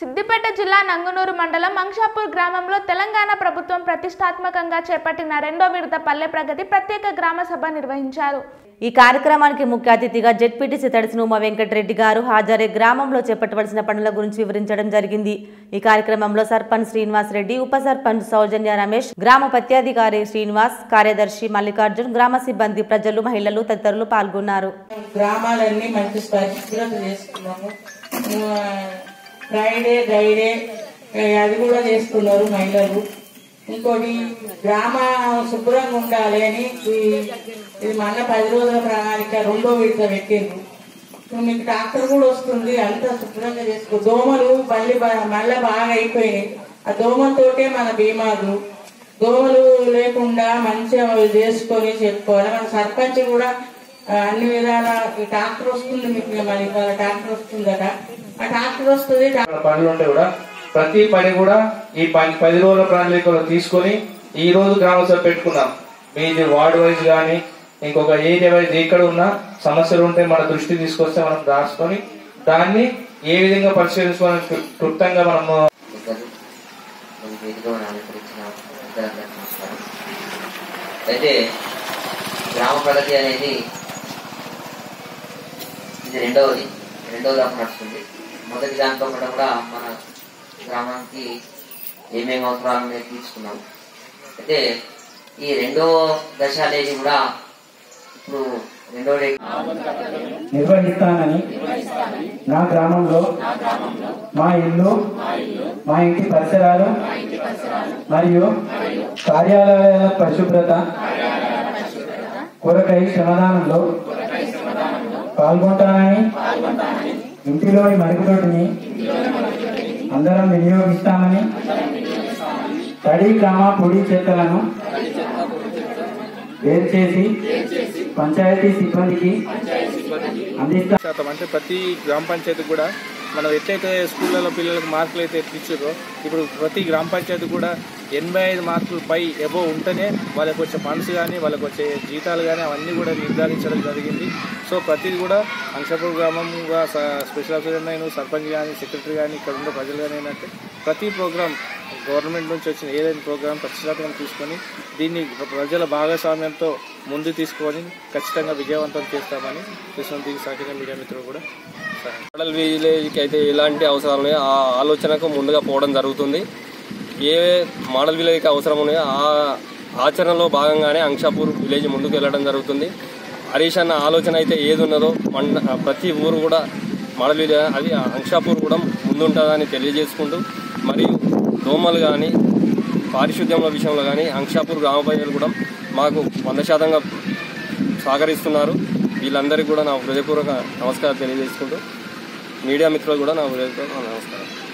సిద్దిపేట జిల్లా నంగునూరు మండలం అంక్షాపూర్ గ్రామంలో తెలంగాణ ప్రభుత్వం ప్రతిష్టాత్మకంగా చేపట్టిన రెండో విడత పల్లె ప్రగతి ప్రత్యేక గ్రామ సభ నిర్వహించారు ఈ కార్యక్రమానికి ముఖ్య అతిథిగా జెడ్పీటీసీ తడిసిన ఉమా వెంకటరెడ్డి గారు హాజరై గ్రామంలో చేపట్టవలసిన పనుల గురించి వివరించడం జరిగింది ఈ కార్యక్రమంలో సర్పంచ్ శ్రీనివాస్ రెడ్డి ఉప సర్పంచ్ సౌజన్య రమేష్ గ్రామ ప్రత్యాధికారి శ్రీనివాస్ కార్యదర్శి మల్లికార్జున్ గ్రామ సిబ్బంది ప్రజలు మహిళలు తదితరులు పాల్గొన్నారు గ్రామాలన్నీ మంచి పరిశుభ్రత చేసుకున్నాము ఆ, ఫ్రైడే డ్రైడే ఆ, అది కూడా చేస్తున్నారు మహిళలు ఇంకోటి గ్రామ శుభ్రంగా ఉండాలి అని ఈ- ఇది మన పది రోజుల ప్రణాళిక రెండో విడత పెట్టిండ్రు ఇప్పుడు మీకు ట్రాక్టర్ కూడా వస్తుంది అంతా శుభ్రంగా చేసుకో దోమలు మళ్ళీ బా- మళ్ళీ బాగా అయిపోయినాయి ఆ దోమలతోటే మన బీమాలు దోమలు లేకుండా మంచిగా అవి చేసుకొని చెప్పుకోవాలి మన సర్పంచ్ కూడా ఆ, అన్ని విధాల ఈ ట్రాక్టర్ వస్తుంది మీకు మరి ఇవాళ ట్రాక్టర్ వస్తుందట ఆ ట్రాక్టర్ వస్తుంది ట్రా- పనులు ఉంటే కూడా ప్రతి పని కూడా ఈ పని పది రోజుల ప్రణాళికలో తీసుకొని ఈ రోజు గ్రామ సభ పెట్టుకున్నాం మీది వార్డు వైజ్ గానీ ఇంకొక ఏరియా వైజ్ ఎక్కడ ఉన్న సమస్యలు ఉంటే మన దృష్టి తీసుకొస్తే మనం రాసుకొని దాన్ని ఏ విధంగా పరిశీలించుకొని క్లు- క్లుప్తంగా మనము ఇద్దరు మన వేదికగా అలంకరించిన ఇద్దరందరికీ నమస్కారం అయితే గ్రామ ప్రగతి అనేది ఇది రెండవది రెండవ దఫా నడుస్తుంది మొదటి దాంతో కూడా కూడా మన గ్రామానికి ఏమేమి అవసరాలు ఉన్నాయో తీసుకున్నాం అయితే ఈ రెండో దశ అనేది కూడా ఇప్పుడు రెండో డే నిర్వహిస్తానని నా గ్రామంలో మా ఇల్లు మా ఇంటి పరిసరాలు మరియు కార్యాలయాల పరిశుభ్రత కొరకై శ్రమదానంలో పాల్గొంటానని ఇంటిలోని మరుగుదొడ్డిని అందరం వినియోగిస్తామని తడి గ్రామ పొడి చెత్తలను వేరు చేసి పంచాయతీ సిబ్బందికి అందిస్తా శాతం అంటే ప్రతి గ్రామ పంచాయతీ కూడా మనం ఎట్లయితే స్కూళ్ళలో పిల్లలకు మార్కులు అయితే ఇచ్చారో ఇప్పుడు ప్రతి గ్రామ పంచాయతీ కూడా ఎనభై ఐదు మార్కులు పై ఎబో ఉంటేనే వాళ్ళకి వచ్చే ఫండ్స్ కానీ వాళ్ళకి వచ్చే జీతాలు కానీ అవన్నీ కూడా నిర్ధారించడం జరిగింది సో ప్రతిది కూడా అంశపూర్ గ్రామంగా స- స్పెషల్ ఆఫీసర్ అయిన సర్పంచ్ కానీ సెక్రటరీ కానీ ఇక్కడ ఉండే ప్రజలు కానీ ఏంటంటే ప్రతి ప్రోగ్రామ్ గవర్నమెంట్ నుంచి వచ్చిన ఏదైనా ప్రోగ్రామ్ ప్రతిష్టాత్మకం తీసుకొని దీన్ని ప్రజల భాగస్వామ్యంతో ముందు తీసుకొని ఖచ్చితంగా విజయవంతం చేస్తామని కృష్ణ సాకిన మీడియా మిత్రులు కూడా సహాయం మోడల్ విలేజ్కి అయితే ఎలాంటి అవసరాలు ఉన్నాయో ఆ ఆలోచనకు ముందుగా పోవడం జరుగుతుంది ఏ మోడల్ విలేజ్కి అవసరం ఉన్నాయో ఆ ఆచరణలో భాగంగానే అంక్షాపూర్ విలేజ్ ముందుకు వెళ్ళడం జరుగుతుంది హరీష్ అన్న ఆలోచన అయితే ఏది ఉన్నదో మండ ప్రతి ఊరు కూడా మోడల్ విలేజ్ అది అంక్షాపూర్ కూడా ముందుంటుందని తెలియజేసుకుంటూ మరియు దోమలు కానీ పారిశుద్ధ్యంలో విషయంలో కానీ అంక్షాపూర్ గ్రామ ప్రజలు కూడా మాకు వంద శాతంగా సహకరిస్తున్నారు వీళ్ళందరికీ కూడా నా హృదయపూర్వక నమస్కారం తెలియజేసుకుంటూ మీడియా మిత్రులు కూడా నా హృదయపూర్వక నమస్కారం